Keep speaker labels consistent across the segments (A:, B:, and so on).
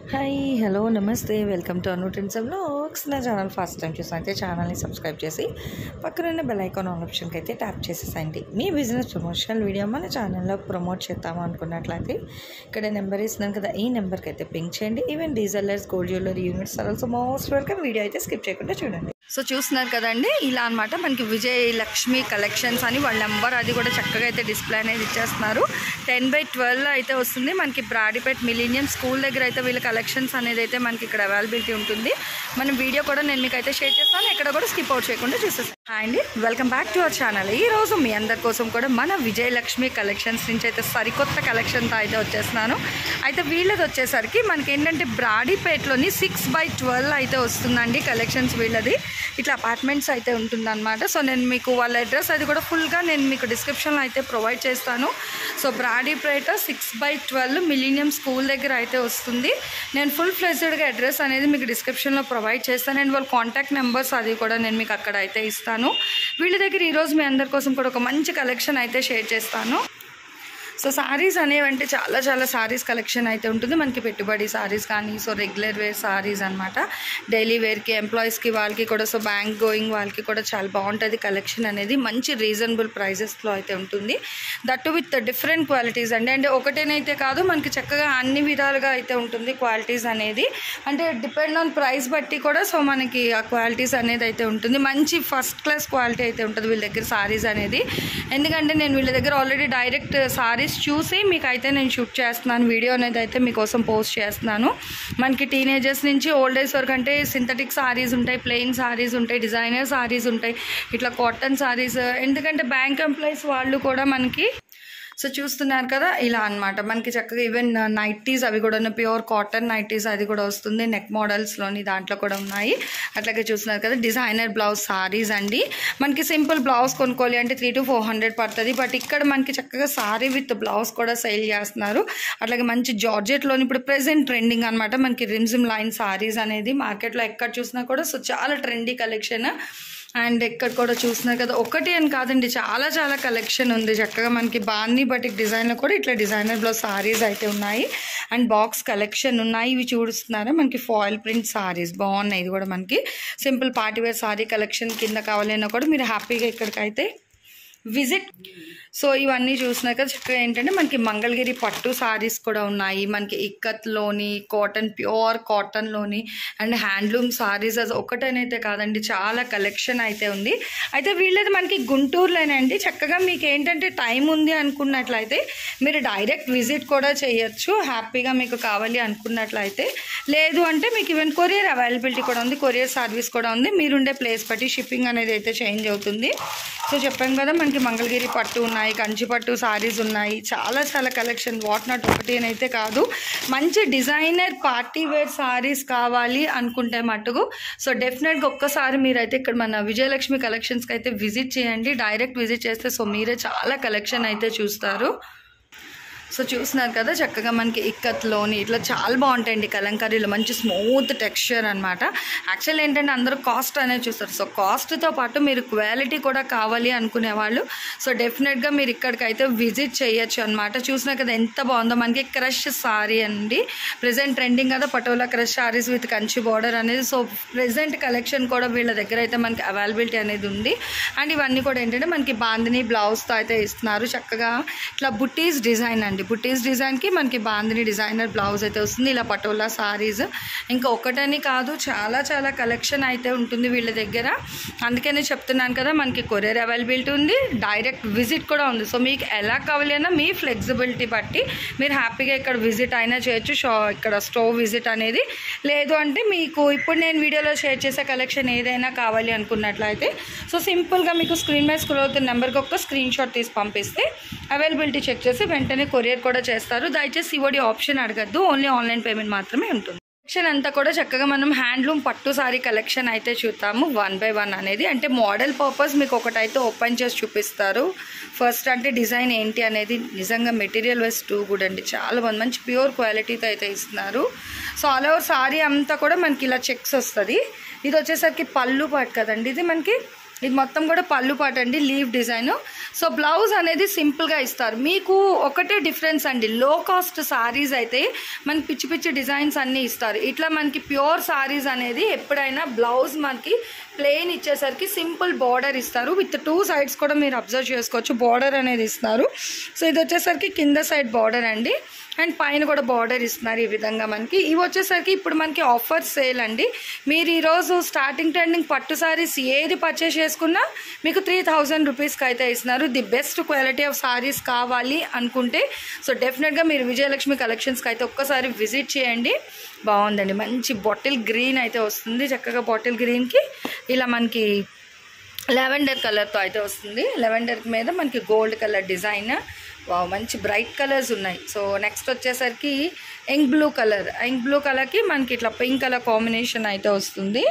A: hi hello నమస్తే welcome to Anu trends vlogs నా channel first time చూసిన అయితే ఛానల్ని సబ్స్క్రైబ్ చేసి పక్కనున్న బెల్ ఐకాన్ ఆన్ ఆప్షన్కి అయితే ట్యాప్ చేసేసండి మీ బిజినెస్ ప్రమోషనల్ వీడియో మన ఛానల్లో ప్రమోట్ చేద్దాము అనుకున్నట్లయితే ఇక్కడ నెంబర్ ఇస్తున్నాను కదా ఈ నెంబర్కి అయితే పింక్ చేయండి even dealers gold jewellery units also most welcome video అయితే స్కిప్ చేయకుండా చూడండి సో చూస్తున్నారు కదండి ఇలా అనమాట మనకి విజయ్ లక్ష్మి కలెక్షన్స్ అని వాళ్ళ నెంబర్ అది కూడా చక్కగా అయితే డిస్ప్లే అనేది ఇచ్చేస్తున్నారు టెన్ బై ట్వెల్వ్ అయితే వస్తుంది మనకి బ్రాడీపేట్ మిలీనియం స్కూల్ దగ్గర అయితే వీళ్ళ కలెక్షన్స్ అనేది అయితే మనకి ఇక్కడ అవైలబిలిటీ ఉంటుంది మనం వీడియో కూడా నేను మీకు అయితే షేర్ చేస్తాను ఎక్కడ కూడా స్కిప్ అవుట్ చేయకుండా చూసేస్తాను హాయ్ అండి welcome back to our channel ఈ రోజు మీ అందరి కోసం కూడా మన విజయలక్ష్మి కలెక్షన్స్ నుంచి అయితే సరికొత్త కలెక్షన్తో అయితే వచ్చేస్తున్నాను అయితే వీళ్ళది వచ్చేసరికి మనకి ఏంటంటే బ్రాడీపేట్లోని సిక్స్ బై ట్వెల్వ్ అయితే వస్తుందండి కలెక్షన్స్ వీళ్ళది ఇట్లా అపార్ట్మెంట్స్ అయితే ఉంటుందన్నమాట సో నేను మీకు వాళ్ళ అడ్రస్ అది కూడా ఫుల్గా నేను మీకు డిస్క్రిప్షన్లో అయితే ప్రొవైడ్ చేస్తాను so Brodipet six by twelve millennium school దగ్గర అయితే వస్తుంది నేను ఫుల్ ఫ్లెజ్డ్గా అడ్రస్ అనేది మీకు డిస్క్రిప్షన్లో ప్రొవైడ్ చేస్తాను అండ్ వాళ్ళ కాంటాక్ట్ నెంబర్స్ అది కూడా నేను మీకు అక్కడ అయితే ఇస్తాను వీళ్ళ దగ్గర ఈరోజు మీ అందరి కోసం కూడా ఒక మంచి కలెక్షన్ అయితే షేర్ చేస్తాను సో సారీస్ అనేవంటే చాలా చాలా సారీస్ కలెక్షన్ అయితే ఉంటుంది మనకి పెట్టుబడి సారీస్ కానీ సో రెగ్యులర్ వేర్ సారీస్ అనమాట డైలీ వేర్కి ఎంప్లాయీస్కి వాళ్ళకి కూడా సో బ్యాంక్ గోయింగ్ వాళ్ళకి కూడా చాలా బాగుంటుంది కలెక్షన్ అనేది మంచి రీజనబుల్ ప్రైజెస్లో అయితే ఉంటుంది దట్టు విత్ డిఫరెంట్ క్వాలిటీస్ అండి అంటే ఒకటేనైతే కాదు మనకి చక్కగా అన్ని విధాలుగా అయితే ఉంటుంది క్వాలిటీస్ అనేది అంటే డిపెండ్ ఆన్ ప్రైస్ బట్టి కూడా సో మనకి ఆ క్వాలిటీస్ అనేది అయితే ఉంటుంది మంచి ఫస్ట్ క్లాస్ క్వాలిటీ అయితే ఉంటుంది వీళ్ళ దగ్గర సారీస్ అనేది ఎందుకంటే నేను వీళ్ళ దగ్గర ఆల్రెడీ డైరెక్ట్ సారీస్ చూసి మీకు అయితే నేను షూట్ చేస్తున్నాను వీడియో అనేది అయితే మీకోసం పోస్ట్ చేస్తున్నాను మనకి టీనేజర్స్ నుంచి ఓల్డ్ ఏజ్ వరకు అంటే సింథటిక్ సారీస్ ఉంటాయి ప్లెయిన్ సారీస్ ఉంటాయి డిజైనర్ సారీస్ ఉంటాయి ఇట్లా కాటన్ సారీస్ ఎందుకంటే బ్యాంక్ ఎంప్లాయీస్ వాళ్ళు కూడా మనకి సో చూస్తున్నారు కదా ఇలా అన్నమాట మనకి చక్కగా ఈవెన్ నైటీస్ అవి కూడా ప్యూర్ కాటన్ నైటీస్ అది కూడా వస్తుంది నెక్ మోడల్స్లోని దాంట్లో కూడా ఉన్నాయి అట్లాగే చూస్తున్నారు కదా డిజైనర్ బ్లౌజ్ సారీస్ అండి మనకి సింపుల్ బ్లౌజ్ కొనుక్కోవాలి అంటే త్రీ టు ఫోర్ హండ్రెడ్ పడుతుంది బట్ ఇక్కడ మనకి చక్కగా సారీ విత్ బ్లౌజ్ కూడా సేల్ చేస్తున్నారు అట్లాగే మంచి జార్జెట్లోని ఇప్పుడు ప్రెసెంట్ ట్రెండింగ్ అనమాట మనకి రిమ్జిమ్ లైన్ సారీస్ అనేది మార్కెట్లో ఎక్కడ చూసినా కూడా సో చాలా ట్రెండీ కలెక్షన్ అండ్ ఇక్కడ కూడా చూస్తున్నారు కదా ఒకటి అని కాదండి చాలా చాలా కలెక్షన్ ఉంది చక్కగా మనకి బాన్ని బటిక్ డిజైన్లో కూడా ఇట్లా డిజైనర్ బ్లౌజ్ సారీస్ అయితే ఉన్నాయి అండ్ బాక్స్ కలెక్షన్ ఉన్నాయి ఇవి చూస్తున్నారా మనకి ఫాయిల్ ప్రింట్ సారీస్ బాగున్నాయి ఇది కూడా మనకి సింపుల్ పార్టీవేర్ సారీ కలెక్షన్ కింద కావాలన్నా కూడా మీరు హ్యాపీగా ఇక్కడికైతే విజిట్ సో ఇవన్నీ చూసినాక కదా చక్కగా ఏంటంటే మనకి మంగళగిరి పట్టు సారీస్ కూడా ఉన్నాయి మనకి ఇక్కత్లోని కాటన్ ప్యూర్ కాటన్లోని అండ్ హ్యాండ్లూమ్ సారీస్ అది ఒకటనైతే కాదండి చాలా కలెక్షన్ అయితే ఉంది అయితే వీళ్ళది మనకి గుంటూరులోనండి చక్కగా మీకు ఏంటంటే టైం ఉంది అనుకున్నట్లయితే మీరు డైరెక్ట్ విజిట్ కూడా చేయొచ్చు హ్యాపీగా మీకు కావాలి అనుకున్నట్లయితే లేదు అంటే మీకు ఈవెన్ కొరియర్ అవైలబిలిటీ కూడా ఉంది కొరియర్ సర్వీస్ కూడా ఉంది మీరుండే ప్లేస్ బట్టి షిప్పింగ్ అనేది అయితే చేంజ్ అవుతుంది సో చెప్పాను కదా మనకి మంగళగిరి పట్టు ఉన్నాయి కంచి పట్టు సారీస్ ఉన్నాయి చాలా చాలా కలెక్షన్ వాట్ నాట్ ఒకటి అని అయితే కాదు మంచి డిజైనర్ పార్టీ వేర్ సారీస్ కావాలి అనుకుంటే మటుకు సో డెఫినెట్గా ఒక్కసారి మీరైతే ఇక్కడ మన విజయలక్ష్మి కలెక్షన్స్కి అయితే విజిట్ చేయండి డైరెక్ట్ విజిట్ చేస్తే సో మీరే చాలా కలెక్షన్ అయితే చూస్తారు సో చూస్తున్నారు కదా చక్కగా మనకి ఇక్కత్లోని ఇట్లా చాలా బాగుంటాయండి కలంకారీలో మంచి స్మూత్ టెక్స్చర్ అనమాట యాక్చువల్ ఏంటంటే అందరూ కాస్ట్ అనేది చూస్తారు సో కాస్ట్తో పాటు మీరు క్వాలిటీ కూడా కావాలి అనుకునే వాళ్ళు సో డెఫినెట్గా మీరు ఇక్కడికైతే విజిట్ చేయొచ్చు అనమాట చూసినా కదా ఎంత బాగుందో మనకి క్రష్ సారీ అండి ప్రజెంట్ ట్రెండింగ్ కదా patola crush saris with Kanchi border అనేది సో ప్రజెంట్ కలెక్షన్ కూడా వీళ్ళ దగ్గర అయితే మనకి అవైలబిలిటీ అనేది ఉంది అండ్ ఇవన్నీ కూడా ఏంటంటే మనకి బాందిని బ్లౌజ్తో అయితే ఇస్తున్నారు చక్కగా ఇట్లా బుటీస్ డిజైన్ అండి బుటీస్ డిజైన్కి మనకి బాందిని డిజైనర్ బ్లౌజ్ అయితే వస్తుంది ఇలా పటోలా సారీస్ ఇంకా ఒకటని కాదు చాలా చాలా కలెక్షన్ అయితే ఉంటుంది వీళ్ళ దగ్గర అందుకనే చెప్తున్నాను కదా మనకి కొరియర్ అవైలబిలిటీ ఉంది డైరెక్ట్ విజిట్ కూడా ఉంది సో మీకు ఎలా కావాలి అన్నా మీ ఫ్లెక్సిబిలిటీ బట్టి మీరు హ్యాపీగా ఇక్కడ విజిట్ అయినా చేయొచ్చు షో ఇక్కడ స్టోవ్ విజిట్ అనేది లేదు అంటే మీకు ఇప్పుడు నేను వీడియోలో షేర్ చేసే కలెక్షన్ ఏదైనా కావాలి అనుకున్నట్లయితే సో సింపుల్గా మీకు స్క్రీన్ మీద స్క్రోల్ అవుతున్న నెంబర్కి ఒక స్క్రీన్ షాట్ తీసి పంపిస్తే అవైలబిలిటీ చెక్ చేసి వెంటనే కొరియర్ కూడా చేస్తారు దయచేసి సివడి ఆప్షన్ అడగద్దు ఓన్లీ ఆన్లైన్ పేమెంట్ మాత్రమే ఉంటుంది కలెక్షన్ అంతా కూడా చక్కగా మనం హ్యాండ్లూమ్ పట్టు సారీ కలెక్షన్ అయితే చూద్దాము వన్ బై వన్ అనేది అంటే మోడల్ పర్పస్ మీకు ఒకటైతే ఓపెన్ చేసి చూపిస్తారు ఫస్ట్ అంటే డిజైన్ ఏంటి అనేది నిజంగా మెటీరియల్ వైస్ టూ గుడ్ అండి చాలా బాగుంది మంచి ప్యూర్ క్వాలిటీతో అయితే ఇస్తున్నారు సో ఆల్ ఓవర్ సారీ అంతా కూడా మనకి ఇలా చెక్స్ వస్తుంది ఇది వచ్చేసరికి పళ్ళు పాటు కదండి ఇది మనకి ఇది మొత్తం కూడా పళ్ళు పాట అండి లీవ్ డిజైన్ సో బ్లౌజ్ అనేది సింపుల్గా ఇస్తారు మీకు ఒకటే డిఫరెన్స్ అండి లో కాస్ట్ సారీస్ అయితే మనకి పిచ్చి పిచ్చి డిజైన్స్ అన్నీ ఇస్తారు ఇట్లా మనకి ప్యూర్ సారీస్ అనేది ఎప్పుడైనా బ్లౌజ్ మనకి ప్లెయిన్ ఇచ్చేసరికి సింపుల్ బార్డర్ ఇస్తారు విత్ టూ సైడ్స్ కూడా మీరు అబ్జర్వ్ చేసుకోవచ్చు బార్డర్ అనేది ఇస్తారు సో ఇది వచ్చేసరికి కింద సైడ్ బార్డర్ అండి అండ్ పైన కూడా బార్డర్ ఇస్తున్నారు ఈ విధంగా మనకి ఇవి వచ్చేసరికి ఇప్పుడు మనకి ఆఫర్ సేల్ అండి మీరు ఈరోజు స్టార్టింగ్ ట్రెండింగ్ పట్టు సారీస్ ఏది పర్చేస్ చేసుకున్నా మీకు త్రీ థౌజండ్ రూపీస్కి అయితే ఇస్తున్నారు the best quality of saris కావాలి అనుకుంటే సో డెఫినెట్గా మీరు విజయలక్ష్మి కలెక్షన్స్కి అయితే ఒక్కసారి విజిట్ చేయండి బాగుందండి మంచి బాటిల్ గ్రీన్ అయితే వస్తుంది చక్కగా బాటిల్ గ్రీన్కి ఇలా మనకి లెవెండర్ కలర్తో అయితే వస్తుంది లెవెండర్ మీద మనకి గోల్డ్ కలర్ డిజైన్ వావ్ మంచి బ్రైట్ కలర్స్ ఉన్నాయి సో నెక్స్ట్ వచ్చేసరికి ink blue colour ink blue కలర్కి మనకి ఇట్లా పింక్ కలర్ కాంబినేషన్ అయితే వస్తుంది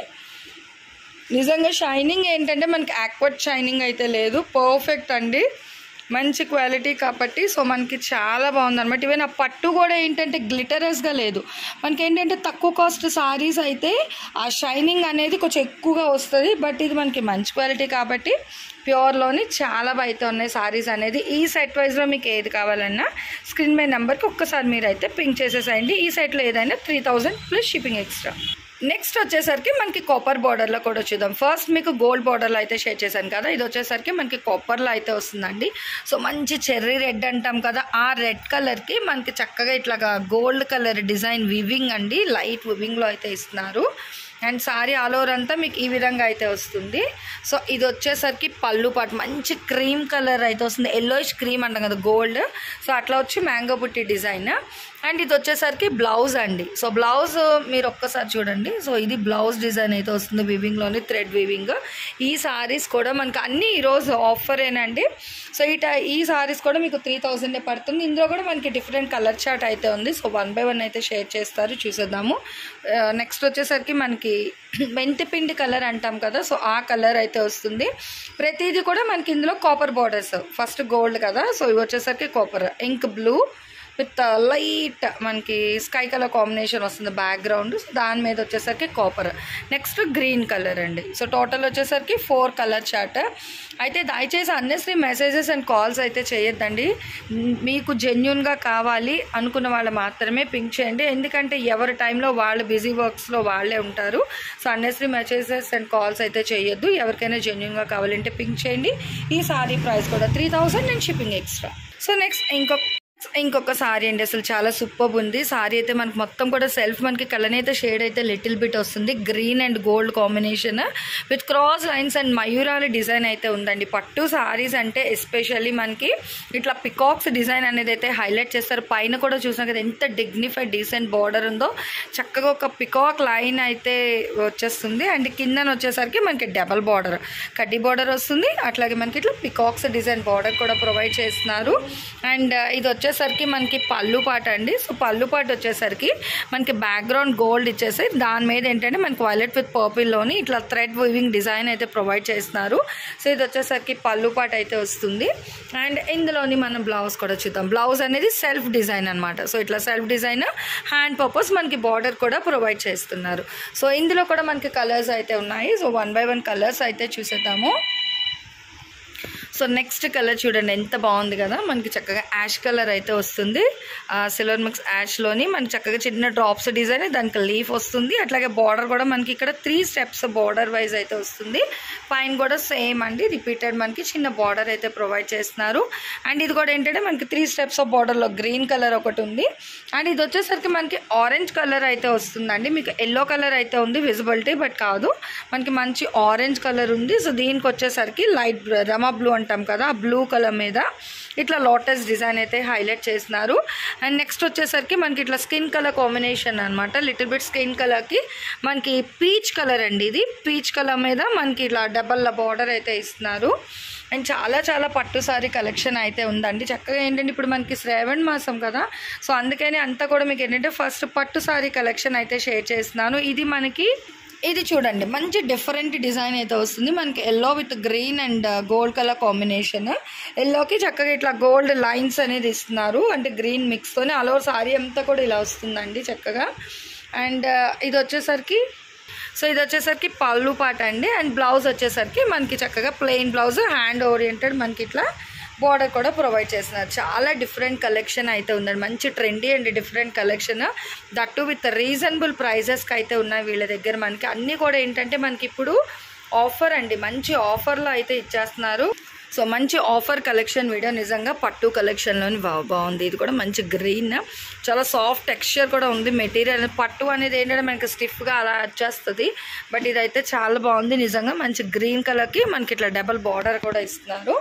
A: నిజంగా షైనింగ్ ఏంటంటే మనకి యాక్వర్డ్ షైనింగ్ అయితే లేదు పర్ఫెక్ట్ అండి మంచి క్వాలిటీ కాబట్టి సో మనకి చాలా బాగుంది అనమాట ఈవెన్ ఆ పట్టు కూడా ఏంటంటే గ్లిటరస్గా లేదు మనకి ఏంటంటే తక్కువ కాస్ట్ సారీస్ అయితే ఆ షైనింగ్ అనేది కొంచెం ఎక్కువగా వస్తుంది బట్ ఇది మనకి మంచి క్వాలిటీ కాబట్టి ప్యూర్లోని చాలా అయితే ఉన్నాయి సారీస్ అనేది ఈ సెట్ వైజ్లో మీకు ఏది కావాలన్నా స్క్రీన్ మీద నెంబర్కి ఒక్కసారి మీరు అయితే పింక్ చేసేసేయండి ఈ సెట్లో ఏదైనా three thousand plus shipping extra next వచ్చేసరికి మనకి కాపర్ బార్డర్లో కూడా చూద్దాం ఫస్ట్ మీకు గోల్డ్ బార్డర్లో అయితే షేర్ చేశాను కదా ఇది వచ్చేసరికి మనకి కాపర్లో అయితే వస్తుందండి సో మంచి చెర్రీ రెడ్ అంటాం కదా ఆ రెడ్ కలర్కి మనకి చక్కగా ఇట్లాగా గోల్డ్ కలర్ డిజైన్ వివింగ్ అండి లైట్ వివింగ్లో అయితే ఇస్తున్నారు అండ్ సారీ ఆల్ ఓవర్ అంతా మీకు ఈ విధంగా అయితే వస్తుంది సో ఇది వచ్చేసరికి పళ్ళు పాటు మంచి క్రీమ్ కలర్ అయితే వస్తుంది ఎల్లోయిష్ క్రీమ్ అంటాం కదా గోల్డ్ సో అట్లా వచ్చి మ్యాంగో బుట్టి డిజైన్ అండ్ ఇది వచ్చేసరికి బ్లౌజ్ అండి సో బ్లౌజ్ మీరు ఒక్కసారి చూడండి సో ఇది బ్లౌజ్ డిజైన్ అయితే వస్తుంది వివింగ్లోని థ్రెడ్ వివింగ్ ఈ సారీస్ కూడా మనకి అన్ని ఈరోజు ఆఫరేనండి సో ఈ టై ఈ సారీస్ కూడా మీకు త్రీ థౌజండే పడుతుంది ఇందులో కూడా మనకి డిఫరెంట్ కలర్ చార్ట్ అయితే ఉంది సో వన్ బై వన్ అయితే షేర్ చేస్తారు చూసేద్దాము నెక్స్ట్ వచ్చేసరికి మనకి మెంతి పిండి కలర్ అంటాం కదా సో ఆ కలర్ అయితే వస్తుంది ప్రతిదీ కూడా మనకి ఇందులో కాపర్ బార్డర్స్ ఫస్ట్ గోల్డ్ కదా సో ఇవి వచ్చేసరికి copper ink blue with light మనకి స్కై కలర్ కాంబినేషన్ వస్తుంది బ్యాక్గ్రౌండ్ సో దాని మీద వచ్చేసరికి కాపర్ నెక్స్ట్ గ్రీన్ కలర్ అండి సో టోటల్ వచ్చేసరికి ఫోర్ కలర్ చార్ట్ అయితే దయచేసి అన్నెసరీ మెసేజెస్ అండ్ కాల్స్ అయితే చేయొద్దండి మ్, మీకు జెన్యున్గా కావాలి అనుకున్న వాళ్ళు మాత్రమే పింక్ చేయండి ఎందుకంటే ఎవరి టైంలో వాళ్ళు బిజీ వర్క్స్లో వాళ్ళే ఉంటారు so unnecessary messages and calls అయితే చేయొద్దు ఎవరికైనా జెన్యున్గా కావాలంటే పింక్ చేయండి ఈ సారీ ప్రైస్ కూడా three thousand and shipping extra so next ఇంకొక ఇంకొక సారీ అండి అసలు చాలా సూపర్ ఉంది సారీ అయితే మనకి మొత్తం కూడా సెల్ఫ్ మనకి కలర్ అయితే షేడ్ అయితే లిటిల్ బిట్ వస్తుంది green and gold combination with cross lines and మయూరాల డిజైన్ అయితే ఉందండి పట్టు సారీస్ అంటే ఎస్పెషల్లీ మనకి ఇట్లా పికాక్స్ డిజైన్ అనేది అయితే హైలైట్ చేస్తారు పైన కూడా చూసాం కదా ఎంత డిగ్నిఫైడ్ డీసెంట్ బార్డర్ ఉందో చక్కగా ఒక పికాక్ లైన్ అయితే వచ్చేస్తుంది అండ్ కిందన వచ్చేసరికి మనకి డబల్ బార్డర్ కడ్డీ బార్డర్ వస్తుంది అట్లాగే మనకి ఇట్లా పికాక్స్ డిజైన్ బార్డర్ కూడా ప్రొవైడ్ చేస్తున్నారు అండ్ ఇది వచ్చేసరికి మనకి పళ్ళు పాట అండి సో పళ్ళు పాట వచ్చేసరికి మనకి బ్యాక్గ్రౌండ్ గోల్డ్ ఇచ్చేసి దాని మీద ఏంటంటే మనకి వైలెట్ విత్ పర్పుల్లోని ఇట్లా థ్రెడ్ వీవింగ్ డిజైన్ అయితే ప్రొవైడ్ చేస్తున్నారు సో ఇది వచ్చేసరికి పళ్ళు పాట అయితే వస్తుంది అండ్ ఇందులోని మనం బ్లౌజ్ కూడా చూద్దాం బ్లౌజ్ అనేది సెల్ఫ్ డిజైన్ అనమాట సో ఇట్లా సెల్ఫ్ డిజైన్ హ్యాండ్ పర్పస్ మనకి బార్డర్ కూడా ప్రొవైడ్ చేస్తున్నారు సో ఇందులో కూడా మనకి కలర్స్ అయితే ఉన్నాయి so one by one colours అయితే చూసేద్దాము సో నెక్స్ట్ కలర్ చూడండి ఎంత బాగుంది కదా మనకి చక్కగా యాష్ కలర్ అయితే వస్తుంది సిల్వర్ మిక్స్ యాష్లోని మనకి చక్కగా చిన్న డ్రాప్స్ డిజైన్ దానికి లీఫ్ వస్తుంది అట్లాగే బార్డర్ కూడా మనకి ఇక్కడ త్రీ స్టెప్స్ బార్డర్ వైజ్ అయితే వస్తుంది పైన కూడా సేమ్ అండి రిపీటెడ్ మనకి చిన్న బార్డర్ అయితే ప్రొవైడ్ చేస్తున్నారు అండ్ ఇది కూడా ఏంటంటే మనకి త్రీ స్టెప్స్ ఆఫ్ బార్డర్లో గ్రీన్ కలర్ ఒకటి ఉంది అండ్ ఇది వచ్చేసరికి మనకి ఆరెంజ్ కలర్ అయితే వస్తుందండి మీకు ఎల్లో కలర్ అయితే ఉంది విజిబిలిటీ బట్ కాదు మనకి మంచి ఆరెంజ్ కలర్ ఉంది సో దీనికి వచ్చేసరికి లైట్ రమా బ్లూ అంటాం కదా ఆ బ్లూ కలర్ మీద ఇట్లా లోటస్ డిజైన్ అయితే హైలైట్ చేస్తున్నారు అండ్ నెక్స్ట్ వచ్చేసరికి మనకి ఇట్లా స్కిన్ కలర్ కాంబినేషన్ అనమాట లిటిల్ బిట్ స్కిన్ కలర్కి మనకి పీచ్ కలర్ అండి ఇది పీచ్ కలర్ మీద మనకి ఇట్లా డబల్ బార్డర్ అయితే ఇస్తున్నారు అండ్ చాలా చాలా పట్టు సారీ కలెక్షన్ అయితే ఉందండి చక్కగా ఏంటంటే ఇప్పుడు మనకి శ్రావణ మాసం కదా సో అందుకని అంతా కూడా మీకు ఏంటంటే ఫస్ట్ పట్టు సారీ కలెక్షన్ అయితే షేర్ చేస్తున్నాను ఇది మనకి ఇది చూడండి మంచి డిఫరెంట్ డిజైన్ అయితే వస్తుంది మనకి yellow with green and gold colour combination ఎల్లోకి చక్కగా ఇట్లా గోల్డ్ లైన్స్ అనేది ఇస్తున్నారు అంటే గ్రీన్ మిక్స్తోనే ఆల్ ఓవర్ సారీ అంతా కూడా ఇలా వస్తుందండి చక్కగా అండ్ ఇది వచ్చేసరికి సో ఇది వచ్చేసరికి పళ్ళు పాట అండి అండ్ బ్లౌజ్ వచ్చేసరికి మనకి చక్కగా ప్లెయిన్ బ్లౌజ్ హ్యాండ్ ఓరియంటెడ్ మనకి ఇట్లా బార్డర్ కూడా ప్రొవైడ్ చేస్తున్నారు చాలా డిఫరెంట్ కలెక్షన్ అయితే ఉందండి మంచి trendy and different collection that with reasonable ప్రైజెస్కి అయితే ఉన్నాయి వీళ్ళ దగ్గర మనకి అన్నీ కూడా ఏంటంటే మనకి ఇప్పుడు ఆఫర్ అండి మంచి ఆఫర్లో అయితే ఇచ్చేస్తున్నారు సో మంచి ఆఫర్ కలెక్షన్ వీడియో నిజంగా పట్టు కలెక్షన్లోని బా బాగుంది ఇది కూడా మంచి గ్రీన్ చాలా సాఫ్ట్ టెక్స్చర్ కూడా ఉంది మెటీరియల్ పట్టు అనేది ఏంటంటే మనకి స్టిఫ్గా అలా వచ్చేస్తుంది బట్ ఇదైతే చాలా బాగుంది నిజంగా మంచి గ్రీన్ కలర్కి మనకి ఇట్లా డబల్ బార్డర్ కూడా ఇస్తున్నారు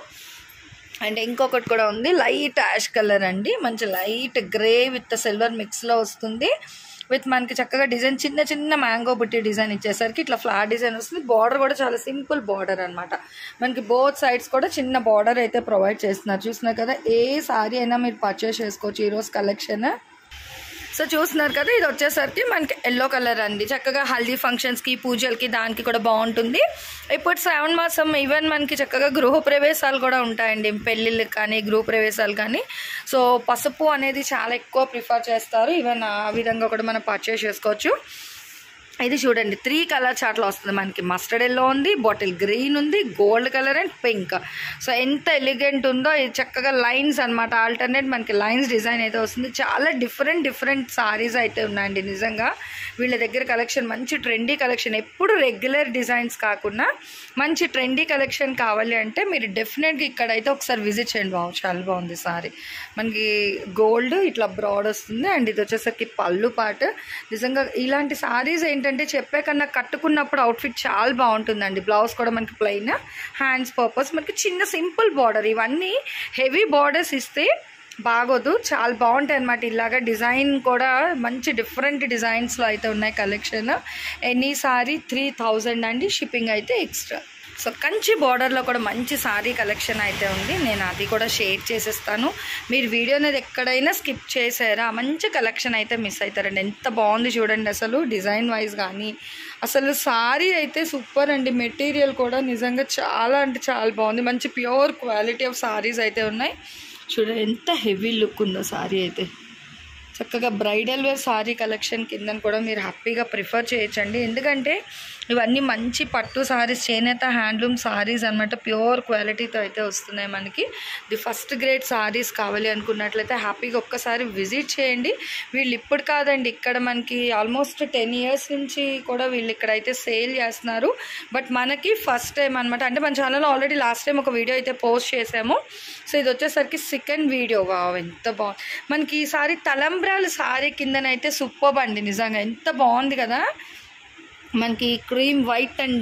A: అండ్ ఇంకొకటి కూడా ఉంది లైట్ యాష్ కలర్ అండి మంచి లైట్ గ్రే విత్ సిల్వర్ మిక్స్లో వస్తుంది విత్ మనకి చక్కగా డిజైన్ చిన్న చిన్న మ్యాంగో బుట్టి డిజైన్ ఇచ్చేసరికి ఇట్లా ఫ్లాట్ డిజైన్ వస్తుంది బార్డర్ కూడా చాలా సింపుల్ బార్డర్ అనమాట మనకి బోత్ సైడ్స్ కూడా చిన్న బార్డర్ అయితే ప్రొవైడ్ చేస్తున్నారు చూస్తున్నారు కదా ఏ సారీ అయినా మీరు పర్చేస్ చేసుకోవచ్చు ఈరోజు కలెక్షన్ సో చూస్తున్నారు కదా ఇది వచ్చేసరికి మనకి ఎల్లో కలర్ అండి చక్కగా హల్దీ ఫంక్షన్స్కి పూజలకి దానికి కూడా బాగుంటుంది ఇప్పుడు శ్రావణ మాసం ఈవెన్ మనకి చక్కగా గృహ ప్రవేశాలు కూడా ఉంటాయండి పెళ్ళిళ్ళకి కానీ గృహ ప్రవేశాలు కానీ సో పసుపు అనేది చాలా ఎక్కువ ప్రిఫర్ చేస్తారు ఈవెన్ ఆ విధంగా కూడా మనం పర్చేస్ చేసుకోవచ్చు ఇది చూడండి త్రీ కలర్ చార్ట్లో వస్తుంది మనకి మస్టర్డ్ ఎల్లో ఉంది బాటిల్ గ్రీన్ ఉంది gold colour and pink so ఎంత ఎలిగెంట్ ఉందో ఇది చక్కగా లైన్స్ అనమాట ఆల్టర్నేట్ మనకి లైన్స్ డిజైన్ అయితే వస్తుంది చాలా డిఫరెంట్ డిఫరెంట్ సారీస్ అయితే ఉన్నాయండి నిజంగా వీళ్ళ దగ్గర కలెక్షన్ మంచి ట్రెండీ కలెక్షన్ ఎప్పుడు రెగ్యులర్ డిజైన్స్ కాకుండా మంచి ట్రెండీ కలెక్షన్ కావాలి అంటే మీరు డెఫినెట్గా ఇక్కడైతే ఒకసారి విజిట్ చేయండి బాగు చాలా బాగుంది సారీ మనకి గోల్డ్ ఇట్లా బ్రాడ్ వస్తుంది అండ్ ఇది వచ్చేసరికి పళ్ళు పాట నిజంగా ఇలాంటి సారీస్ ఏంటంటే చెప్పే కన్నా కట్టుకున్నప్పుడు అవుట్ఫిట్ చాలా బాగుంటుందండి బ్లౌజ్ కూడా మనకి ప్లెయిన్ హ్యాండ్స్ పర్పస్ మనకి చిన్న సింపుల్ బార్డర్ ఇవన్నీ హెవీ బార్డర్స్ ఇస్తే బాగోదు చాలా బాగుంటాయి అనమాట ఇలాగా డిజైన్ కూడా మంచి డిఫరెంట్ డిజైన్స్లో అయితే ఉన్నాయి collection any sari three thousand అండి షిప్పింగ్ అయితే ఎక్స్ట్రా సో కంచి బార్డర్లో కూడా మంచి సారీ కలెక్షన్ అయితే ఉంది నేను అది కూడా షేర్ చేసేస్తాను మీరు వీడియో అనేది ఎక్కడైనా స్కిప్ చేసారా మంచి కలెక్షన్ అయితే మిస్ అవుతారండి ఎంత బాగుంది చూడండి అసలు డిజైన్ వైజ్ కానీ అసలు సారీ అయితే సూపర్ అండి మెటీరియల్ కూడా నిజంగా చాలా అంటే చాలా బాగుంది మంచి ప్యూర్ క్వాలిటీ ఆఫ్ సారీస్ అయితే ఉన్నాయి చూడండి ఎంత హెవీ లుక్ ఉందో సారీ అయితే చక్కగా బ్రైడల్ వేర్ సారీ కలెక్షన్ కింద కూడా మీరు హ్యాపీగా ప్రిఫర్ చేయొచ్చండి ఎందుకంటే ఇవన్నీ మంచి పట్టు సారీస్ చేనేత హ్యాండ్లూమ్ సారీస్ అనమాట ప్యూర్ క్వాలిటీతో అయితే వస్తున్నాయి మనకి ది ఫస్ట్ గ్రేడ్ సారీస్ కావాలి అనుకున్నట్లయితే హ్యాపీగా ఒక్కసారి విజిట్ చేయండి వీళ్ళు ఇప్పుడు కాదండి ఇక్కడ మనకి ఆల్మోస్ట్ టెన్ ఇయర్స్ నుంచి కూడా వీళ్ళు ఇక్కడైతే సేల్ చేస్తున్నారు బట్ మనకి ఫస్ట్ టైం అనమాట అంటే మన ఛానల్లో ఆల్రెడీ లాస్ట్ టైం ఒక వీడియో అయితే పోస్ట్ చేసాము సో ఇది వచ్చేసరికి సెకండ్ వీడియో వావ్ ఎంత బాగుంది మనకి ఈసారి తలంబ్రాల సారీ కిందనైతే సూపర్ అండి నిజంగా ఎంత బాగుంది కదా మనకి క్రీమ్ వైట్ అండ్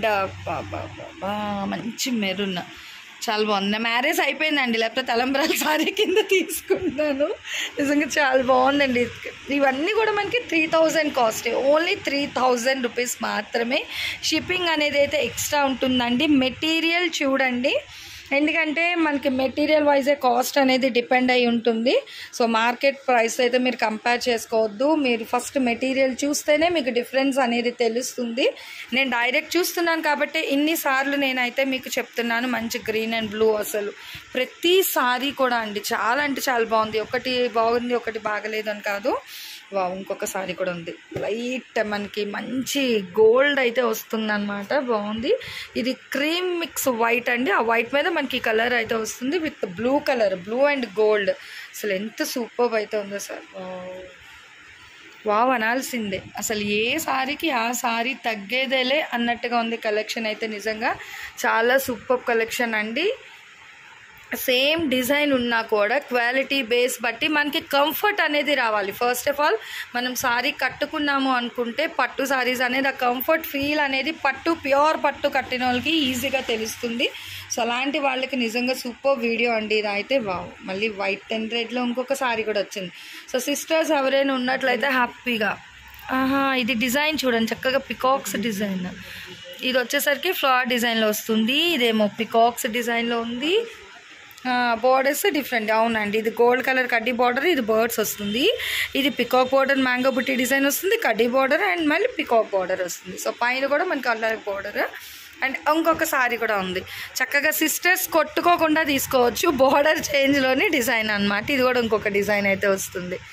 A: మంచి మెరూన్ చాలా బాగుంది నా మ్యారేజ్ అయిపోయిందండి లేకపోతే తలంబ్రాల సారీ కింద తీసుకుంటాను నిజంగా చాలా బాగుందండి ఇవన్నీ కూడా మనకి three thousand cost only three thousand rupees మాత్రమే షిప్పింగ్ అనేది అయితే ఎక్స్ట్రా ఉంటుందండి మెటీరియల్ చూడండి ఎందుకంటే మనకి మెటీరియల్ వైజే కాస్ట్ అనేది డిపెండ్ అయి ఉంటుంది సో మార్కెట్ ప్రైస్ అయితే మీరు కంపేర్ చేసుకోవద్దు మీరు ఫస్ట్ మెటీరియల్ చూస్తేనే మీకు డిఫరెన్స్ అనేది తెలుస్తుంది నేను డైరెక్ట్ చూస్తున్నాను కాబట్టి ఇన్నిసార్లు నేనైతే మీకు చెప్తున్నాను మంచి గ్రీన్ అండ్ బ్లూ అసలు ప్రతి సారీ కూడా అండి చాలా అంటే చాలా బాగుంది ఒకటి బాగుంది ఒకటి బాగలేదు అని కాదు వా ఇంకొక సారీ కూడా ఉంది లైట్ మనకి మంచి గోల్డ్ అయితే వస్తుంది అనమాట బాగుంది ఇది క్రీమ్ మిక్స్ వైట్ అండి ఆ వైట్ మీద మనకి కలర్ అయితే వస్తుంది with blue colour blue and gold అసలు ఎంత సూపర్ అయితే ఉందో సార్ వావ్ అనాల్సిందే అసలు ఏ సారీకి ఆ సారీ తగ్గేదేలే అన్నట్టుగా ఉంది కలెక్షన్ అయితే నిజంగా చాలా సూపర్ కలెక్షన్ అండి సేమ్ డిజైన్ ఉన్నా కూడా క్వాలిటీ బేస్ బట్టి మనకి కంఫర్ట్ అనేది రావాలి ఫస్ట్ ఆఫ్ ఆల్ మనం సారీ కట్టుకున్నాము అనుకుంటే పట్టు సారీస్ అనేది ఆ కంఫర్ట్ ఫీల్ అనేది పట్టు ప్యూర్ పట్టు కట్టిన వాళ్ళకి ఈజీగా తెలుస్తుంది సో అలాంటి వాళ్ళకి నిజంగా సూపర్ వీడియో అండి ఇది అయితే వావ్ మళ్ళీ వైట్ అండ్ రెడ్లో ఇంకొక సారీ కూడా వచ్చింది సో సిస్టర్స్ ఎవరైనా ఉన్నట్లయితే హ్యాపీగా ఆహా ఇది డిజైన్ చూడండి చక్కగా పికాక్స్ డిజైన్ ఇది వచ్చేసరికి ఫ్లవర్ డిజైన్లో వస్తుంది ఇదేమో పికాక్స్ డిజైన్లో ఉంది బోర్డర్స్ డిఫరెంట్ అవునండి ఇది గోల్డ్ కలర్ కడ్డీ బార్డర్ ఇది బర్డ్స్ వస్తుంది ఇది పికాక్ బార్డర్ మ్యాంగో బుట్టి డిజైన్ వస్తుంది కడ్డీ బార్డర్ అండ్ మళ్ళీ పికాక్ బార్డర్ వస్తుంది సో పైన కూడా మనకి కలర్ బార్డర్ అండ్ ఇంకొక సారీ కూడా ఉంది చక్కగా సిస్టర్స్ కొట్టుకోకుండా తీసుకోవచ్చు బోర్డర్ చేంజ్లోని డిజైన్ అనమాట ఇది కూడా ఇంకొక డిజైన్ అయితే వస్తుంది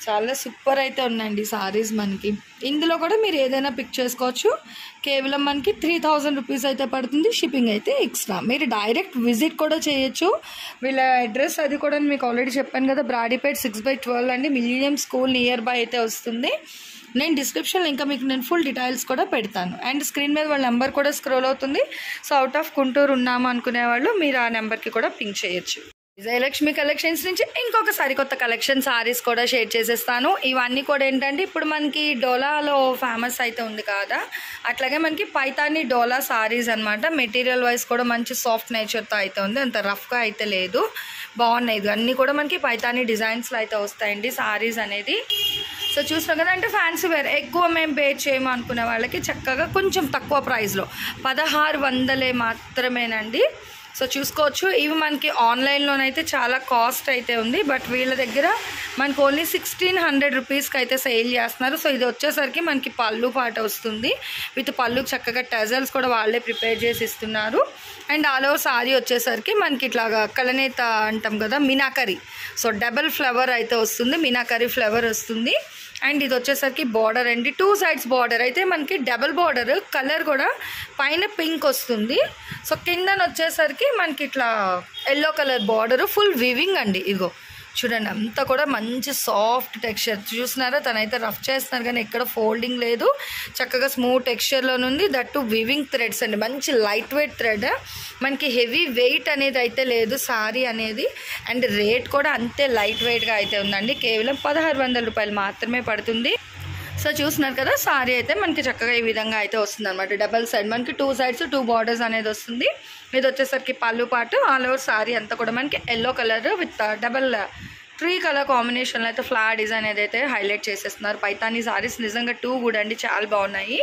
A: చాలా సూపర్ అయితే ఉన్నాయండి సారీస్ మనకి ఇందులో కూడా మీరు ఏదైనా పిక్ చేసుకోవచ్చు కేవలం మనకి త్రీ థౌజండ్ రూపీస్ అయితే పడుతుంది షిప్పింగ్ అయితే ఎక్స్ట్రా మీరు డైరెక్ట్ విజిట్ కూడా చేయొచ్చు వీళ్ళ అడ్రస్ అది కూడా మీకు ఆల్రెడీ చెప్పాను కదా బ్రాడీపేట్ సిక్స్ బై ట్వెల్వ్ అండి మిలీనియం స్కూల్ నియర్ బై అయితే వస్తుంది నేను డిస్క్రిప్షన్లో ఇంకా మీకు నేను ఫుల్ డీటెయిల్స్ కూడా పెడతాను అండ్ స్క్రీన్ మీద వాళ్ళ నెంబర్ కూడా స్క్రోల్ అవుతుంది సో అవుట్ ఆఫ్ గుంటూరు ఉన్నాము అనుకునే వాళ్ళు మీరు ఆ నెంబర్కి కూడా పింక్ చేయొచ్చు విజయలక్ష్మి కలెక్షన్స్ నుంచి ఇంకొక సరికొత్త కలెక్షన్ సారీస్ కూడా షేర్ చేసేస్తాను ఇవన్నీ కూడా ఏంటంటే ఇప్పుడు మనకి డోలాలో ఫేమస్ అయితే ఉంది కదా అట్లాగే మనకి పైతాని డోలా సారీస్ అనమాట మెటీరియల్ వైజ్ కూడా మంచి సాఫ్ట్ నేచర్తో అయితే ఉంది అంత రఫ్గా అయితే లేదు బాగున్నాయి ఇది అన్నీ కూడా మనకి పైతాని డిజైన్స్లో అయితే వస్తాయండి సారీస్ అనేది సో చూసినాం కదా అంటే ఫ్యాన్సీ వేర్ ఎక్కువ మేము పే చేయము అనుకునే వాళ్ళకి చక్కగా కొంచెం తక్కువ ప్రైస్లో పదహారు వందలే మాత్రమేనండి సో చూసుకోవచ్చు ఇవి మనకి ఆన్లైన్లోనైతే చాలా కాస్ట్ అయితే ఉంది బట్ వీళ్ళ దగ్గర మనకి ఓన్లీ సిక్స్టీన్ హండ్రెడ్ రూపీస్కి అయితే సేల్ చేస్తున్నారు సో ఇది వచ్చేసరికి మనకి పళ్ళు పాట వస్తుంది విత్ పళ్ళు చక్కగా టజల్స్ కూడా వాళ్ళే ప్రిపేర్ చేసి ఇస్తున్నారు అండ్ ఆల్ ఓవర్ సారీ వచ్చేసరికి మనకి ఇట్లాగా కలనేత అంటాం కదా మీనాకరి సో డబల్ ఫ్లవర్ అయితే వస్తుంది మీనాకరి ఫ్లవర్ వస్తుంది అండ్ ఇది వచ్చేసరికి బార్డర్ అండి టూ సైడ్స్ బార్డర్ అయితే మనకి డబల్ బార్డర్ కలర్ కూడా పైన పింక్ వస్తుంది సో కిందన వచ్చేసరికి మనకి ఇట్లా yellow colour border full weaving అండి ఇదిగో చూడండి అంతా కూడా మంచి సాఫ్ట్ టెక్స్చర్ చూసినారా తనైతే రఫ్ చేస్తున్నారు కానీ ఎక్కడ ఫోల్డింగ్ లేదు చక్కగా స్మూత్ టెక్స్చర్లోనుంది దట్టు వివింగ్ థ్రెడ్స్ అండి మంచి లైట్ వెయిట్ థ్రెడ్ మనకి హెవీ వెయిట్ అనేది అయితే లేదు సారీ అనేది అండ్ రేట్ కూడా అంతే లైట్ వెయిట్గా అయితే ఉందండి కేవలం పదహారు వందల రూపాయలు మాత్రమే పడుతుంది సో చూస్తున్నారు కదా సారీ అయితే మనకి చక్కగా ఈ విధంగా అయితే వస్తుంది అనమాట డబల్ సైడ్ మనకి టూ సైడ్స్ టూ బార్డర్స్ అనేది వస్తుంది ఇది వచ్చేసరికి పళ్ళు పాటు ఆల్ ఓవర్ సారీ అంతా కూడా మనకి yellow colour with double tree colour కాంబినేషన్లో అయితే ఫ్లవర్ డిజైన్ ఏదైతే హైలైట్ చేసేస్తున్నారు పైతానీ సారీస్ నిజంగా టూ కూడా అండి చాలా బాగున్నాయి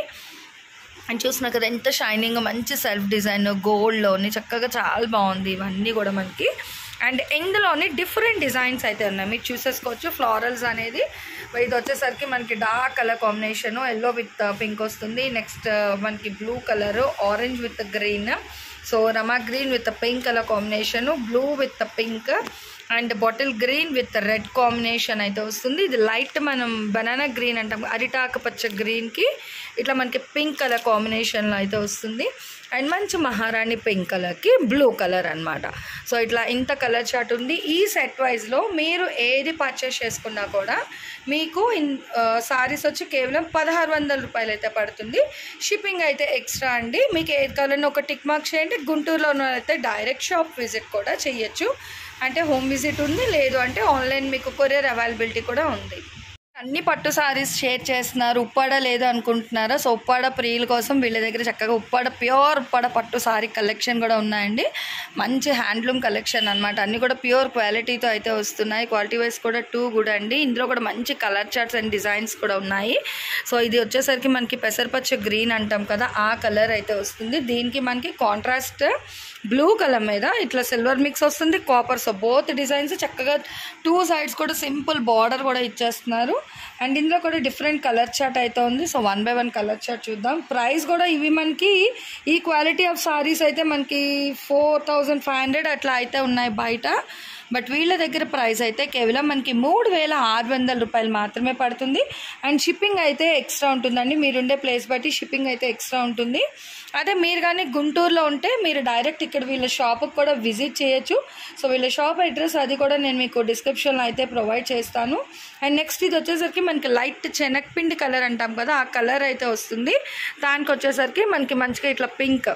A: అండ్ చూస్తున్నా కదా ఎంత షైనింగ్ మంచి సెల్ఫ్ డిజైన్ గోల్డ్లోని చక్కగా చాలా బాగుంది ఇవన్నీ కూడా మనకి అండ్ ఇందులోని డిఫరెంట్ డిజైన్స్ అయితే ఉన్నాయి మీరు చూసేసుకోవచ్చు ఫ్లారల్స్ అనేది ఇది వచ్చేసరికి మనకి dark colour combination yellow with pink వస్తుంది నెక్స్ట్ మనకి blue colour orange with green so Rama green with pink colour combination blue with pink and bottle green with red combination అయితే వస్తుంది ఇది లైట్ మనం బనానా గ్రీన్ అంటాం అరిటాకు పచ్చ గ్రీన్కి ఇట్లా మనకి పింక్ కలర్ కాంబినేషన్లో అయితే వస్తుంది అండ్ మంచి మహారాణి పింక్ కలర్కి బ్లూ కలర్ అనమాట సో ఇట్లా ఇంత కలర్ చార్ట్ ఉంది ఈ సెట్ వైజ్లో మీరు ఏది పర్చేస్ చేసుకున్నా కూడా మీకు ఇన్ సారీస్ వచ్చి కేవలం పదహారు వందల రూపాయలు అయితే పడుతుంది షిప్పింగ్ అయితే ఎక్స్ట్రా అండి మీకు ఏది కావాలన్నా ఒక టిక్ మార్క్ చేయండి గుంటూరులో ఉన్న అయితే డైరెక్ట్ షాప్ విజిట్ కూడా చేయొచ్చు అంటే హోమ్ విజిట్ ఉంది లేదు అంటే ఆన్లైన్ మీకు కొరియర్ అవైలబిలిటీ కూడా ఉంది అన్ని పట్టు సారీస్ షేర్ చేస్తున్నారు ఉప్పాడ లేదు అనుకుంటున్నారా సో ఉప్పాడ ప్రియుల కోసం వీళ్ళ దగ్గర చక్కగా ఉప్పాడ ప్యూర్ ఉప్పాడ పట్టు సారీ కలెక్షన్ కూడా ఉన్నాయండి మంచి హ్యాండ్లూమ్ కలెక్షన్ అనమాట అన్ని కూడా ప్యూర్ క్వాలిటీతో అయితే వస్తున్నాయి క్వాలిటీ వైజ్ కూడా టూ కూడా అండి ఇందులో కూడా మంచి కలర్ చార్ట్స్ అండ్ డిజైన్స్ కూడా ఉన్నాయి సో ఇది వచ్చేసరికి మనకి పెసరపచ్చ గ్రీన్ అంటాం కదా ఆ కలర్ అయితే వస్తుంది దీనికి మనకి కాంట్రాస్ట్ బ్లూ కలర్ మీద ఇట్లా సిల్వర్ మిక్స్ వస్తుంది కాపర్ సో బోత్ డిజైన్స్ చక్కగా టూ సైడ్స్ కూడా సింపుల్ బార్డర్ కూడా ఇచ్చేస్తున్నారు అండ్ ఇందులో కూడా డిఫరెంట్ కలర్ చార్ట్ అయితే ఉంది so one by one colour chart చూద్దాం ప్రైస్ కూడా ఇవి మనకి ఈ క్వాలిటీ ఆఫ్ సారీస్ అయితే మనకి ఫోర్ థౌజండ్ ఫైవ్ హండ్రెడ్ అట్లా అయితే ఉన్నాయి బయట బట్ వీళ్ళ దగ్గర ప్రైస్ అయితే కేవలం మనకి మూడు వేల ఆరు వందల రూపాయలు మాత్రమే పడుతుంది అండ్ షిప్పింగ్ అయితే ఎక్స్ట్రా ఉంటుందండి మీరుండే ప్లేస్ బట్టి షిప్పింగ్ అయితే ఎక్స్ట్రా ఉంటుంది అదే మీరు కానీ గుంటూరులో ఉంటే మీరు డైరెక్ట్ ఇక్కడ వీళ్ళ షాప్కి కూడా విజిట్ చేయొచ్చు సో వీళ్ళ షాప్ అడ్రస్ అది కూడా నేను మీకు డిస్క్రిప్షన్లో అయితే ప్రొవైడ్ చేస్తాను అండ్ నెక్స్ట్ ఇది వచ్చేసరికి మనకి లైట్ శనగపిండి కలర్ అంటాం కదా ఆ కలర్ అయితే వస్తుంది దానికి వచ్చేసరికి మనకి మంచిగా ఇట్లా పింక్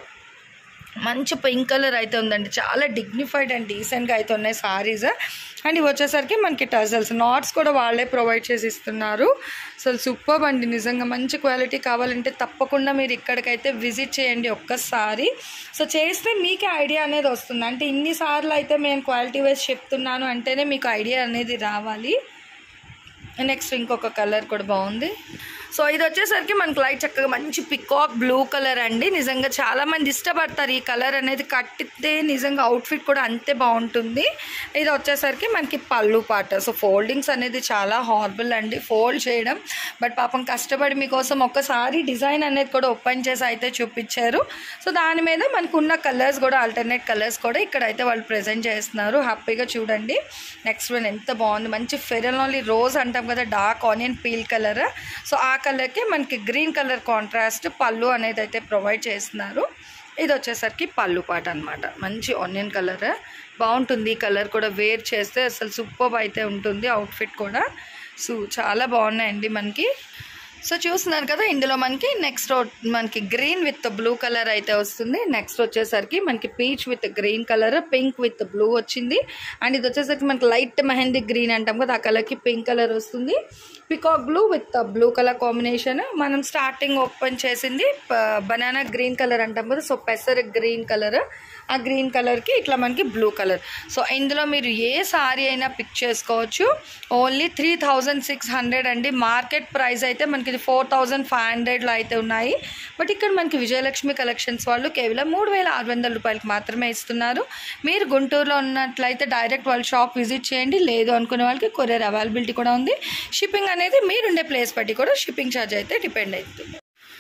A: మంచి పింక్ కలర్ అయితే ఉందండి చాలా డిగ్నిఫైడ్ అండ్ డీసెంట్గా అయితే ఉన్నాయి సారీస్ అండ్ ఇవి వచ్చేసరికి మనకి టజల్స్ నాట్స్ కూడా వాళ్ళే ప్రొవైడ్ చేసి ఇస్తున్నారు అసలు సూపర్ అండి నిజంగా మంచి క్వాలిటీ కావాలంటే తప్పకుండా మీరు ఇక్కడికైతే విజిట్ చేయండి ఒక్కసారి సో చేస్తే మీకే ఐడియా అనేది వస్తుంది అంటే ఇన్నిసార్లు అయితే నేను క్వాలిటీ వైజ్ చెప్తున్నాను అంటేనే మీకు ఐడియా అనేది రావాలి నెక్స్ట్ ఇంకొక కలర్ కూడా బాగుంది సో ఇది వచ్చేసరికి మనకి లైట్ చక్కగా మంచి పికాక్ బ్లూ కలర్ అండి నిజంగా చాలా మంది ఇష్టపడతారు ఈ కలర్ అనేది కట్టితే నిజంగా అవుట్ఫిట్ కూడా అంతే బాగుంటుంది ఇది వచ్చేసరికి మనకి పళ్ళు పాట సో ఫోల్డింగ్స్ అనేది చాలా హార్బుల్ అండి ఫోల్డ్ చేయడం బట్ పాపం కష్టపడి మీకోసం ఒక్కసారి డిజైన్ అనేది కూడా ఓపెన్ చేసి అయితే చూపించారు సో దాని మీద మనకు ఉన్న కలర్స్ కూడా ఆల్టర్నేట్ కలర్స్ కూడా ఇక్కడ అయితే వాళ్ళు ప్రజెంట్ చేస్తున్నారు హ్యాపీగా చూడండి నెక్స్ట్ వన్ ఎంత బాగుంది మంచి ఫెరల్ ఓన్లీ రోజ్ అంటాం కదా dark onion peel colour so ఆ కలర్కి మనకి గ్రీన్ కలర్ కాంట్రాస్ట్ పళ్ళు అనేది అయితే ప్రొవైడ్ చేస్తున్నారు ఇది వచ్చేసరికి పళ్ళు పాట అనమాట మంచి ఆనియన్ కలర్ బాగుంటుంది ఈ కలర్ కూడా వేర్ చేస్తే అసలు సూపర్ అయితే ఉంటుంది అవుట్ఫిట్ కూడా సో చాలా బాగున్నాయండి మనకి సో చూస్తున్నారు కదా ఇందులో మనకి నెక్స్ట్ మనకి గ్రీన్ విత్ బ్లూ కలర్ అయితే వస్తుంది నెక్స్ట్ వచ్చేసరికి మనకి peach with green colour pink with blue వచ్చింది అండ్ ఇది వచ్చేసరికి మనకి లైట్ మెహందీ గ్రీన్ అంటాం కదా ఆ కలర్కి పింక్ కలర్ వస్తుంది peacock blue with blue colour combination మనం స్టార్టింగ్ ఓపెన్ చేసింది బనానా గ్రీన్ కలర్ అంటాం కదా సో పెసర్ గ్రీన్ కలర్ ఆ గ్రీన్ కలర్కి ఇట్లా మనకి బ్లూ కలర్ సో ఇందులో మీరు ఏ సారీ అయినా పిక్ చేసుకోవచ్చు only three thousand six hundred అండి మార్కెట్ ప్రైస్ అయితే మనకి ఇది ఫోర్ థౌజండ్ ఫైవ్ హండ్రెడ్లో అయితే ఉన్నాయి బట్ ఇక్కడ మనకి విజయలక్ష్మి కలెక్షన్స్ వాళ్ళు కేవలం మూడు వేల ఆరు వందల రూపాయలకి మాత్రమే ఇస్తున్నారు మీరు గుంటూరులో ఉన్నట్లయితే డైరెక్ట్ వాళ్ళ షాప్ విజిట్ చేయండి లేదు అనుకునే వాళ్ళకి కొరియర్ అవైలబిలిటీ కూడా ఉంది షిప్పింగ్ అనేది మీరుండే ప్లేస్ బట్టి కూడా షిప్పింగ్ ఛార్జ్ అయితే డిపెండ్ అవుతుంది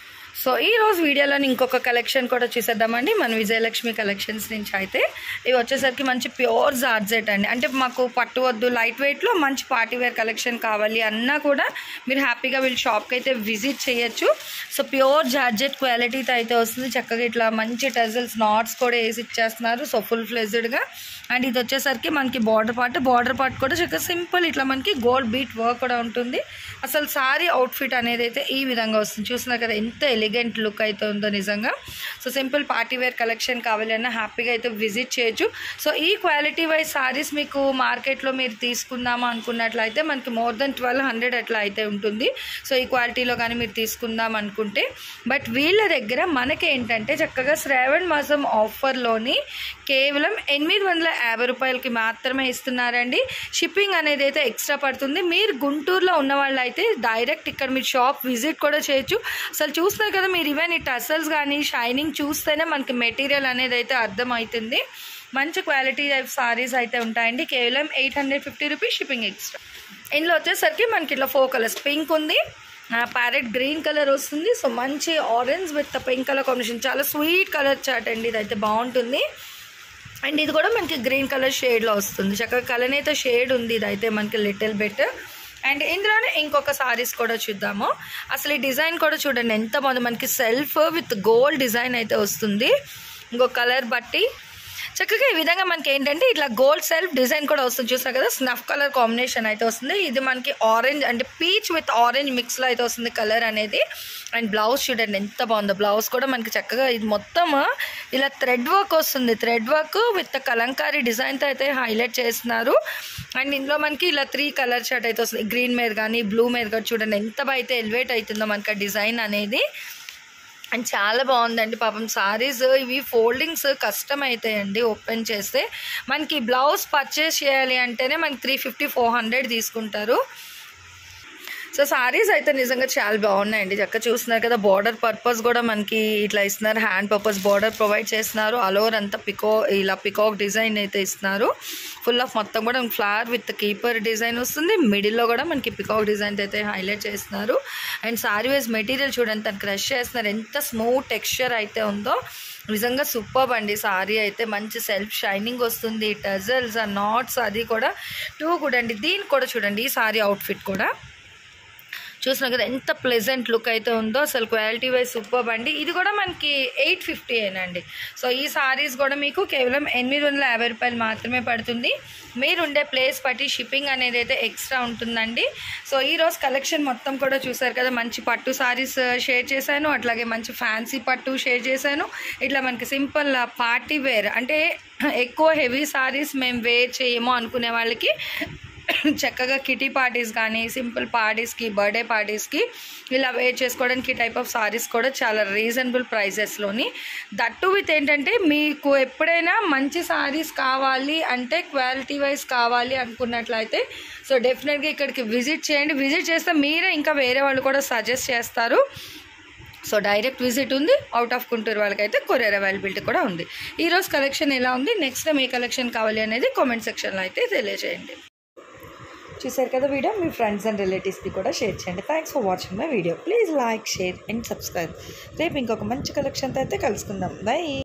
A: సో ఈ రోజు వీడియోలో ఇంకొక కలెక్షన్ కూడా చూసేద్దామండి మన విజయలక్ష్మి కలెక్షన్స్ నుంచి అయితే ఇవి వచ్చేసరికి మంచి ప్యూర్ జార్జెట్ అండి అంటే మాకు పట్టు వద్దు లైట్ వెయిట్లో మంచి పార్టీ వేర్ కలెక్షన్ కావాలి అన్నా కూడా మీరు హ్యాపీగా వీళ్ళ షాప్కి అయితే విజిట్ చేయొచ్చు సో ప్యూర్ జార్జెట్ క్వాలిటీతో అయితే వస్తుంది చక్కగా ఇట్లా మంచి టజల్స్ నాట్స్ కూడా వేసి ఇచ్చేస్తున్నారు సో ఫుల్ ఫ్లెజ్డ్గా అండ్ ఇది వచ్చేసరికి మనకి బార్డర్ పార్ట్ బార్డర్ పార్ట్ కూడా చక్కగా సింపుల్ ఇట్లా మనకి గోల్డ్ బీట్ వర్క్ కూడా ఉంటుంది అసలు సారీ అవుట్ఫిట్ అనేది అయితే ఈ విధంగా వస్తుంది చూస్తున్నారు కదా ఎంత ఎలిగెంట్ లుక్ అయితే ఉందో నిజంగా so simple party wear collection కావాలి అన్న హ్యాపీగా అయితే విజిట్ చేయొచ్చు సో ఈ క్వాలిటీ వైజ్ సారీస్ మీకు మార్కెట్లో మీరు తీసుకుందామా అనుకున్నట్లయితే మనకి మోర్ దెన్ ట్వెల్వ్ హండ్రెడ్ అట్లా అయితే ఉంటుంది సో ఈ క్వాలిటీలో కానీ మీరు తీసుకుందాం అనుకుంటే బట్ వీళ్ళ దగ్గర మనకి ఏంటంటే చక్కగా శ్రావణ్ మాసం ఆఫర్లోని కేవలం ఎనిమిది వందల యాభై రూపాయలకి మాత్రమే ఇస్తున్నారండి షిప్పింగ్ అనేది అయితే ఎక్స్ట్రా పడుతుంది మీరు గుంటూరులో ఉన్న వాళ్ళు అయితే డైరెక్ట్ ఇక్కడ మీరు షాప్ విజిట్ కూడా చేయొచ్చు అసలు చూస్తున్నారు కదా మీరు ఈవెన్ ఈ టసల్స్ కానీ షైనింగ్ చూస్తేనే మనకి మెటీరియల్ అనేది అయితే అర్థమవుతుంది మంచి క్వాలిటీ టైప్ సారీస్ అయితే ఉంటాయండి కేవలం eight hundred fifty rupees shipping extra ఇందులో వచ్చేసరికి మనకి ఇట్లా ఫోర్ కలర్స్ పింక్ ఉంది ప్యారెట్ గ్రీన్ కలర్ వస్తుంది సో మంచి orange with pink colour combination చాలా స్వీట్ కలర్ చాట్ అండి ఇదైతే బాగుంటుంది అండ్ ఇది కూడా మనకి గ్రీన్ కలర్ షేడ్లో వస్తుంది చక్కగా కలనేత షేడ్ ఉంది ఇదైతే మనకి లిటిల్ బిట్ అండ్ ఇందులోనే ఇంకొక సారీస్ కూడా చూద్దాము అసలు ఈ డిజైన్ కూడా చూడండి ఎంత బాగుంది మనకి సెల్ఫ్ విత్ గోల్డ్ డిజైన్ అయితే వస్తుంది ఇంకొక కలర్ బట్టి చక్కగా ఈ విధంగా మనకి ఏంటంటే ఇట్లా గోల్డ్ సెల్ఫ్ డిజైన్ కూడా వస్తుంది చూసారు కదా స్నఫ్ కలర్ కాంబినేషన్ అయితే వస్తుంది ఇది మనకి ఆరెంజ్ అంటే పీచ్ విత్ ఆరెంజ్ మిక్స్లో అయితే వస్తుంది కలర్ అనేది అండ్ బ్లౌజ్ చూడండి ఎంత బాగుందో బ్లౌజ్ కూడా మనకి చక్కగా ఇది మొత్తం ఇలా థ్రెడ్ వర్క్ వస్తుంది థ్రెడ్ వర్క్ విత్ కలంకారీ డిజైన్తో అయితే హైలైట్ చేస్తున్నారు అండ్ ఇందులో మనకి ఇలా త్రీ కలర్ షర్ట్ అయితే వస్తుంది గ్రీన్ మీద కానీ బ్లూ మీద కానీ చూడండి ఎంత బాగా అయితే ఎలివేట్ అవుతుందో మనకి ఆ డిజైన్ అనేది అండ్ చాలా బాగుందండి పాపం సారీస్ ఇవి ఫోల్డింగ్స్ కష్టం అవుతాయండి ఓపెన్ చేస్తే మనకి బ్లౌజ్ పర్చేస్ చేయాలి అంటేనే మనకి త్రీ ఫిఫ్టీ ఫోర్ హండ్రెడ్ తీసుకుంటారు సో సారీస్ అయితే నిజంగా చాలా బాగున్నాయండి చక్క చూస్తున్నారు కదా బార్డర్ పర్పస్ కూడా మనకి ఇట్లా ఇస్తున్నారు హ్యాండ్ పర్పస్ బార్డర్ ప్రొవైడ్ చేస్తున్నారు ఆల్ ఓవర్ అంతా పికో ఇలా పికాక్ డిజైన్ అయితే ఇస్తున్నారు ఫుల్ ఆఫ్ మొత్తం కూడా ఫ్లవర్ విత్ కీపర్ డిజైన్ వస్తుంది మిడిల్లో కూడా మనకి పికాక్ డిజైన్ అయితే హైలైట్ చేస్తున్నారు అండ్ సారీ వైజ్ మెటీరియల్ చూడండి తను క్రష్ చేస్తున్నారు ఎంత స్మూత్ టెక్స్చర్ అయితే ఉందో నిజంగా సూపర్ అండి సారీ అయితే మంచి సెల్ఫ్ షైనింగ్ వస్తుంది టజల్స్ ఆ నాట్స్ అది కూడా టూ కూడా అండి దీనికి కూడా చూడండి ఈ సారీ అవుట్ఫిట్ కూడా చూసినా కదా ఎంత ప్లెజెంట్ లుక్ అయితే ఉందో అసలు క్వాలిటీ వైజ్ సూపర్ అండి ఇది కూడా మనకి ఎయిట్ ఫిఫ్టీ అండి సో ఈ సారీస్ కూడా మీకు కేవలం ఎనిమిది వందల యాభై రూపాయలు మాత్రమే పడుతుంది మీరుండే ప్లేస్ బట్టి షిప్పింగ్ అనేది అయితే ఎక్స్ట్రా ఉంటుందండి సో ఈ రోజు కలెక్షన్ మొత్తం కూడా చూసారు కదా మంచి పట్టు సారీస్ షేర్ చేశాను అట్లాగే మంచి ఫ్యాన్సీ పట్టు షేర్ చేశాను ఇట్లా మనకి సింపుల్ పార్టీ వేర్ అంటే ఎక్కువ హెవీ సారీస్ మేము వేర్ చేయము అనుకునే వాళ్ళకి చక్కగా కిటీ పార్టీస్ కానీ సింపుల్ పార్టీస్కి బర్త్డే పార్టీస్కి ఇలా వేర్ చేసుకోవడానికి ఈ టైప్ ఆఫ్ సారీస్ కూడా చాలా రీజనబుల్ ప్రైజెస్లోని దట్టు విత్ ఏంటంటే మీకు ఎప్పుడైనా మంచి సారీస్ కావాలి అంటే క్వాలిటీ వైజ్ కావాలి అనుకున్నట్లయితే సో డెఫినెట్గా ఇక్కడికి విజిట్ చేయండి విజిట్ చేస్తే మీరే ఇంకా వేరే వాళ్ళు కూడా సజెస్ట్ చేస్తారు సో డైరెక్ట్ విజిట్ ఉంది అవుట్ ఆఫ్ గుంటూరు వాళ్ళకైతే కొరియర్ అవైలబిలిటీ కూడా ఉంది ఈరోజు కలెక్షన్ ఎలా ఉంది నెక్స్ట్ టైం ఏ కలెక్షన్ కావాలి అనేది కామెంట్ సెక్షన్లో అయితే తెలియజేయండి చూసారు కదా వీడియో మీ ఫ్రెండ్స్ అండ్ రిలేటివ్స్కి కూడా షేర్ చేయండి thanks for watching my video please like share and subscribe రేపు ఇంకొక మంచి కలెక్షన్తో అయితే కలుసుకుందాం బై